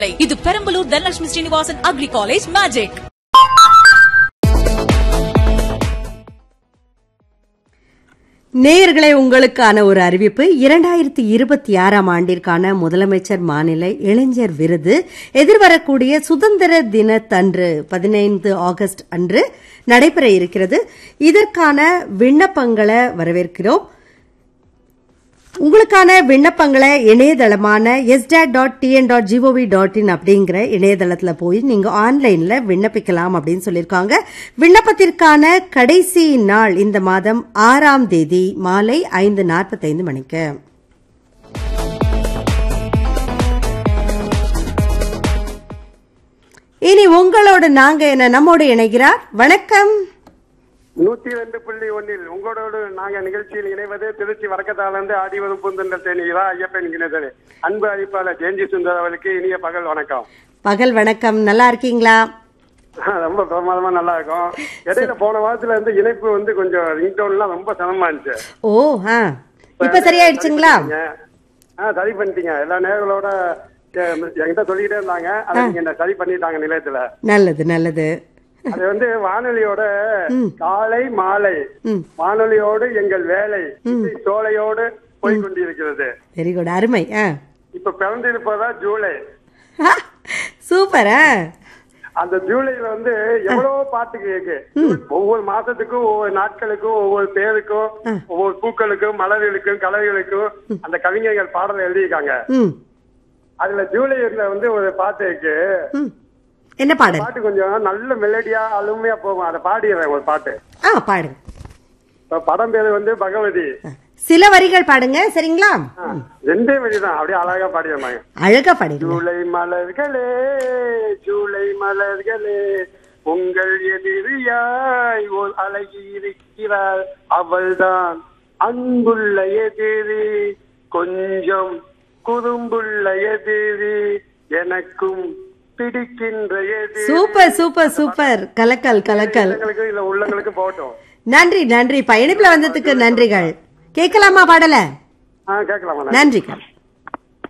இது Perambalur Dhanalakshmi Srinivasan agri college magic நேயர்களே உங்களுக்கான ஒரு அறிவிப்பு இரண்டாயிரத்தி இருபத்தி ஆறாம் ஆண்டிற்கான முதலமைச்சர் மாநில இளைஞர் விருது எதிர்வரக்கூடிய சுதந்திர தினத்தன்று பதினைந்து ஆகஸ்ட் அன்று நடைபெற இருக்கிறது இதற்கான விண்ணப்பங்களை வரவேற்கிறோம் உங்களுக்கான விண்ணப்பங்களை இணையதளமான estat dot T N dot G O V dot in அப்படிங்கிற இணையதளத்தில் போய் நீங்க ஆன்லைன்ல விண்ணப்பிக்கலாம் அப்படின்னு சொல்லியிருக்காங்க விண்ணப்பத்திற்கான கடைசி நாள் இந்த மாதம் ஆறாம் தேதி மாலை ஐந்து நாற்பத்தைந்து மணிக்கு இனி உங்களோட நாங்க என்ன நம்மோடு இணைகிறார் வணக்கம் நூத்தி ரெண்டு புள்ளி ஒன்னில் உங்களோடு நாங்க நிகழ்ச்சியில் இணைவது திருச்சி வடக்கத்தாலிருந்து ஆடிவரும் பூந்தண்டல் தேனிகளா ஐயப்பன் இணைதல் அன்பு அழைப்பாளர் ஜெயந்தி சுந்தர் அவர்களுக்கு இனிய பகல் வணக்கம் பகல் வணக்கம் நல்லா இருக்கீங்களா ரொம்ப பிரமாதமா நல்லா இருக்கும் இடையில போன வாரத்துல இருந்து இணைப்பு வந்து கொஞ்சம் ரிங்டோன்லாம் ரொம்ப சிரமமா இருந்துச்சு ஓ ஆ இப்ப சரியாயிடுச்சுங்களா ஆ சரி பண்ணிட்டீங்க எல்லா நேர்களோட எ- என்கிட்ட சொல்லிக்கிட்டே இருந்தாங்க அதை நீங்க என்ன சரி பண்ணிட்டாங்க நிலையத்துல நல்லது நல்லது அது வந்து வானொலியோட காலை மாலை ம். வானொலியோடு எங்கள் வேலை இசை சோலையோடு போய் கொண்டிருக்கிறது வெரி குட் அருமை ஆ இப்ப பிறந்திருப்பதா ஜூலை சூப்பர் ஆ அந்த ஜூலைல வந்து எவ்வளவோ பாட்டு கேக்கு ஒவ்வொரு மாசத்துக்கும் ஒவ்வொரு நாட்களுக்கும் ஒவ்வொரு பேருக்கும் ஒவ்வொரு பூக்களுக்கும் மலர்களுக்கும் கலைகளுக்கும் அந்த கவிஞர்கள் பாடல் எழுதியிருக்காங்க ம் அதுல ஜூலைல வந்து ஒரு பாட்டு இருக்கு ம் என்ன பாடல் பாட்டு கொஞ்சம் நல்ல மெலடியா அருமையா போகும் அதை பாடிடுறேன் ஒரு பாட்டு ஆ பாடுங்க இப்ப படம் பேரு வந்து பகவதி சில வரிகள் பாடுங்க சரிங்களா ஆ, ரெண்டே வரிதான் அப்படியே அழகா பாடிடுறாங்க அழகா பாடிடுங்க ஜூலை மலர்களே ஜூலை மலர்களே உங்கள் எதிரியாய் ஓர் அழகி இருக்கிறார் அவள்தான் அன்புள்ள எதிரி கொஞ்சம் குறும்புள்ள எதிரி எனக்கும் பிடிக்கின்ற எதிரி சூப்பர் சூப்பர் சூப்பர் கலக்கல் கலக்கல் உள்ளங்களுக்கு இல்ல உள்ளங்களுக்கு போகட்டும் நன்றி நன்றி பயணிப்புல வந்ததுக்கு நன்றிகள் கேட்கலாமா பாடல ஆ கேட்கலாமா நன்றிகள்